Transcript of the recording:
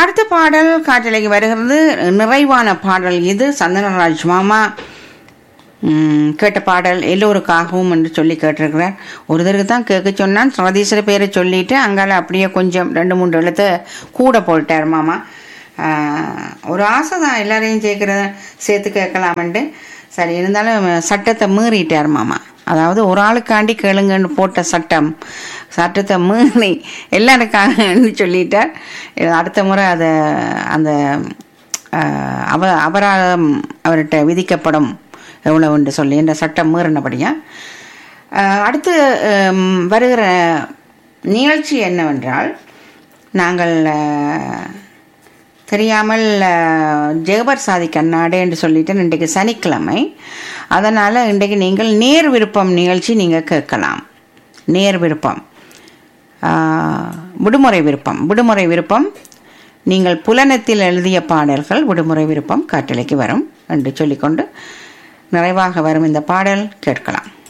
அடுத்த பாடல் காற்றலைக்கு வருகிறது நிறைவான பாடல் இது சந்தனராஜ் மாமா ம், கேட்ட பாடல் எல்லோருக்காகவும் என்று சொல்லி கேட்டிருக்கிறார் ஒருத்தருக்கு தான் கேட்க சொன்னான் சதீஸ்வர பேரை சொல்லிட்டு அங்கால அப்படியே கொஞ்சம் ரெண்டு மூன்று எழுத்து கூட போட்டார் மாமா ஆஹ், ஒரு ஆசை தான் எல்லாரையும் சேர்க்கிற சேர்த்து கேட்கலாமன்ட்டு சரி இருந்தாலும் சட்டத்தை மீறிட்டார் மாமா அதாவது ஒரு ஆளுக்காண்டி கேளுங்கன்னு போட்ட சட்டம் சட்டத்தை மீறி எல்லாருக்காகன்னு சொல்லிட்டார் இது அடுத்த முறை அதை அந்த ஆஹ், அவ அபராதம் அவர்கிட்ட விதிக்கப்படும் எவ்வளவுன்னு சொல்லி இந்த சட்டம் மீறினபடியா ஆஹ், அடுத்து ஹம், வருகிற நிகழ்ச்சி என்னவென்றால் நாங்கள் ஆஹ், தெரியாமல் ஆஹ், ஜெகபர் சாதி கண்ணாடு என்று சொல்லிட்டு இன்றைக்கு சனிக்கிழமை அதனால் இன்றைக்கு நீங்கள் நேர் விருப்பம் நிகழ்ச்சி நீங்கள் கேட்கலாம் நேர் விருப்பம் ஆஹ், விடுமுறை விருப்பம் விடுமுறை விருப்பம் நீங்கள் புலனத்தில் எழுதிய பாடல்கள் விடுமுறை விருப்பம் காட்டலைக்கு வரும் என்று சொல்லிக்கொண்டு நிறைவாக வரும் இந்த பாடல் கேட்கலாம்